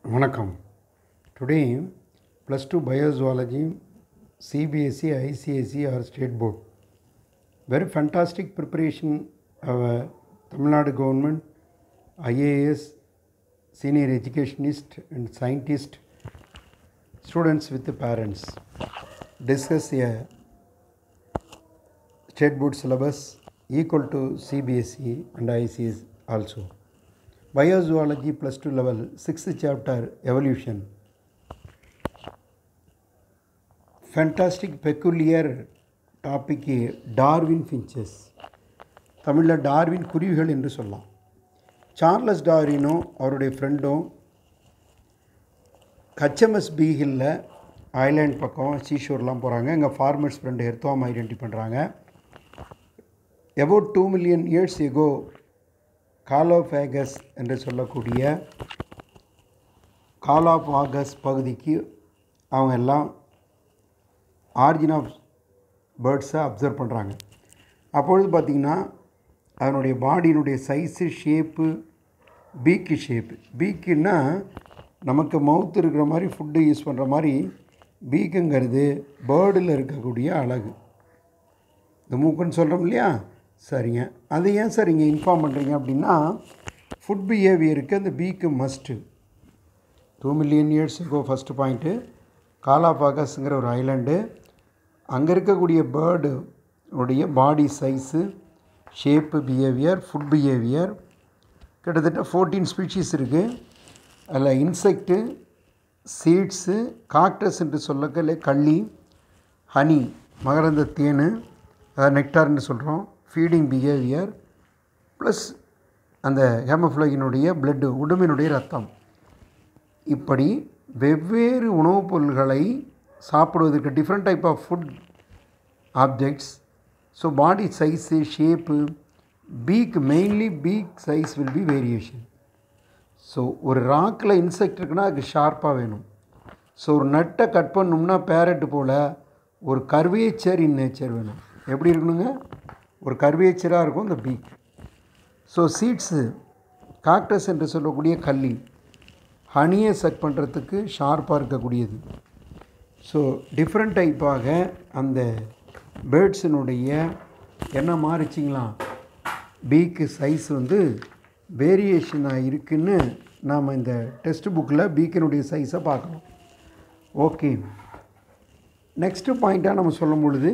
வணக்கம் today plus two biozoology CBSE ICSE or state board very fantastic preparation of a Tamil Nadu government IAS senior educationist and scientist students with the parents discuss a state board syllabus equal to CBSE and ICS also. Biozoology plus 2 level 6th chapter evolution. Fantastic peculiar topic Darwin finches தமிழில் Darwin குருவிகள் என்று சொல்லலாம் Charles டார்வினும் அவருடைய ஃப்ரெண்டும் HMS பீகிளில் island பக்கம் சீஷோர்லாம் போகிறாங்க இங்கே ஃபார்மர்ஸ் ஃப்ரெண்டு எர்த்தோம் ஐடென்டி பண்ணுறாங்க எபவுட் டூ மில்லியன் இயர்ஸ் எகோ காலோஃபேகஸ் என்று சொல்லக்கூடிய காலாபாகஸ் பகுதிக்கு அவங்க எல்லாம் ஆரிஜின் ஆஃப் பேர்ட்ஸை அப்சர்வ் பண்ணுறாங்க அப்பொழுது பார்த்திங்கன்னா அதனுடைய பாடியினுடைய சைஸு ஷேப்பு பீக்கு ஷேப்பு பீக்குன்னா நமக்கு மவுத் இருக்கிற மாதிரி ஃபுட்டு யூஸ் பண்ணுற மாதிரி பீக்குங்கிறது பேர்டில் இருக்கக்கூடிய அழகு இந்த மூக்குன்னு சொல்கிறோம் இல்லையா சரிங்க அது ஏன் சார் இங்கே இன்ஃபார்ம் பண்ணுறீங்க அப்படின்னா ஃபுட் பிஹேவியருக்கு அந்த beak must two million years go first point காலாபாகஸ்ங்கிற ஒரு ஐலாண்டு அங்கே இருக்கக்கூடிய பேர்டு உடைய body size shape behaviour food behaviour கிட்டத்தட்ட ஃபோர்டீன் ஸ்பீஷீஸ் இருக்குது அதில் இன்செக்ட்டு சீட்ஸு காக்டஸ் என்று சொல்லக்கல கள்ளி ஹனி மகரந்த தேன் அதாவது நெக்டார்னு சொல்கிறோம் ஃபீடிங் பிஹேவியர் ப்ளஸ் அந்த ஹேமஃப்ளோயினுடைய பிளட்டு உடம்பினுடைய ரத்தம் இப்படி வெவ்வேறு உணவுப் பொருள்களை சாப்பிடுவதற்கு different type of food objects so body size shape beak mainly beak size will be variation so ஒரு ராக்கில் இன்செக்ட் இருக்குன்னா அதுக்கு ஷார்ப்பாக வேணும் ஸோ ஒரு நட்டை கட் பண்ணோம்னா பேரட்டு போல் ஒரு கர்வேச்சர் இன் நேச்சர் வேணும் எப்படி இருக்கணுங்க ஒரு கர்வேச்சராக இருக்கும் இந்த பீக் ஸோ சீட்ஸு காக்டஸ் என்று சொல்லக்கூடிய கள்ளி ஹனியை செக் பண்ணுறதுக்கு ஷார்ப்பாக இருக்கக்கூடியது ஸோ டிஃப்ரெண்ட் டைப்பாக அந்த பேர்ட்ஸினுடைய என்ன மாறிச்சிங்களா பீக்கு சைஸ் வந்து வேரியேஷனாக இருக்குன்னு நாம் இந்த டெக்ஸ்ட் புக்கில் பீக்கினுடைய சைஸை பார்க்கணும் ஓகே நெக்ஸ்ட்டு பாயிண்ட்டாக நம்ம சொல்லும் பொழுது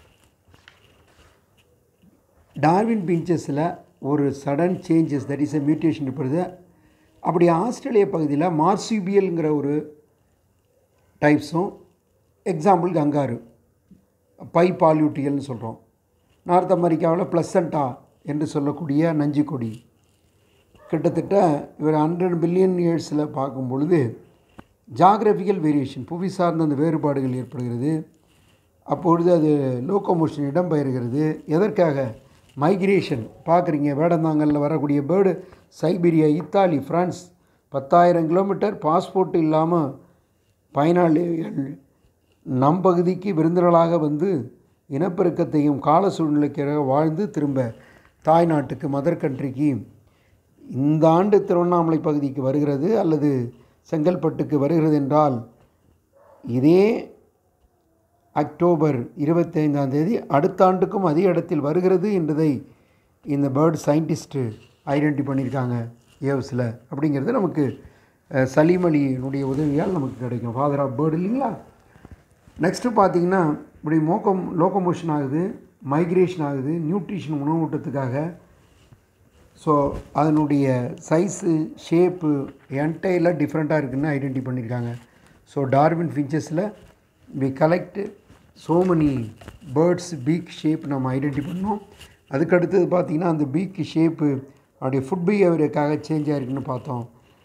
டார்வின் பீச்சஸில் ஒரு sudden changes that is a mutation இப்பொழுது அப்படி ஆஸ்திரேலிய பகுதியில் மார்சிபியல்ங்கிற ஒரு டைப்ஸும் எக்ஸாம்பிள் கங்காரு பை பால்யூட்டியல்னு சொல்கிறோம் நார்த் அமெரிக்காவில் ப்ளசண்டா என்று சொல்லக்கூடிய நஞ்சிக்கொடி கிட்டத்தட்ட இவர் ஹண்ட்ரட் பில்லியன் இயர்ஸில் பார்க்கும் பொழுது ஜாகிரபிக்கல் வேரியேஷன் புவி சார்ந்த அந்த வேறுபாடுகள் ஏற்படுகிறது அப்பொழுது அது லோக்கோமோஷன் இடம்பெயர்கிறது எதற்காக மைக்ரேஷன் பார்க்குறீங்க வேடந்தாங்கலில் வரக்கூடிய பேர்டு சைபீரியா இத்தாலி ஃப்ரான்ஸ் பத்தாயிரம் கிலோமீட்டர் பாஸ்போர்ட் இல்லாமல் பயனாளிகள் நம் பகுதிக்கு விருந்தினர்களாக வந்து இனப்பெருக்கத்தையும் கால சூழ்நிலைக்காக வாழ்ந்து திரும்ப தாய் நாட்டுக்கு மதர் கண்ட்ரிக்கு இந்த ஆண்டு திருவண்ணாமலை பகுதிக்கு வருகிறது அல்லது செங்கல்பட்டுக்கு வருகிறது என்றால் இதே அக்டோபர் இருபத்தைந்தாம் தேதி அடுத்த ஆண்டுக்கும் அதே இடத்தில் வருகிறது என்பதை இந்த பேர்டு சயின்டிஸ்ட்டு ஐடென்டி பண்ணியிருக்காங்க ஏவ்ஸில் அப்படிங்கிறது நமக்கு சலீம் அலியினுடைய உதவியால் நமக்கு கிடைக்கும் ஃபாதர் ஆஃப் பேர்டு இல்லைங்களா நெக்ஸ்ட்டு பார்த்திங்கன்னா இப்படி மோக்கம் லோக்கமோஷன் ஆகுது மைக்ரேஷன் ஆகுது நியூட்ரிஷன் உணவூட்டத்துக்காக ஸோ அதனுடைய சைஸு ஷேப்பு என்டையெல்லாம் டிஃப்ரெண்ட்டாக இருக்குதுன்னு ஐடென்டி பண்ணியிருக்காங்க ஸோ டார்வின் ஃபின்ச்சஸில் we collect so many birds beak shape நம்ம ஐடென்டி பண்ணோம் அதுக்கு அடுத்தது பார்த்திங்கன்னா அந்த பீக் ஷேப்பு அவருடைய ஃபுட் பிஹேவியருக்காக சேஞ்ச் ஆகிருக்குன்னு பார்த்தோம்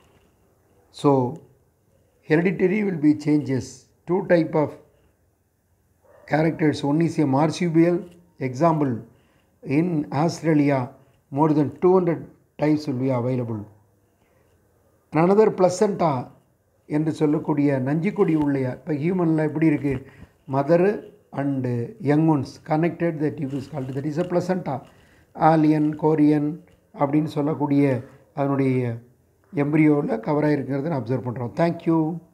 so hereditary will be changes two type of characters. One is a marsupial example. In Australia, more than 200 types will be available. And another placenta என்று சொல்லக்கூடிய நஞ்சிக்கொடி உள்ள இப்போ ஹியூமனில் எப்படி இருக்குது mother and young ones connected that you is called that is a placenta ஆலியன் chorion அப்படின்னு சொல்லக்கூடிய அதனுடைய எம்ப்ரியோவில் கவர் ஆகிருக்கிறத அப்சர்வ் பண்ணுறோம் தேங்க்யூ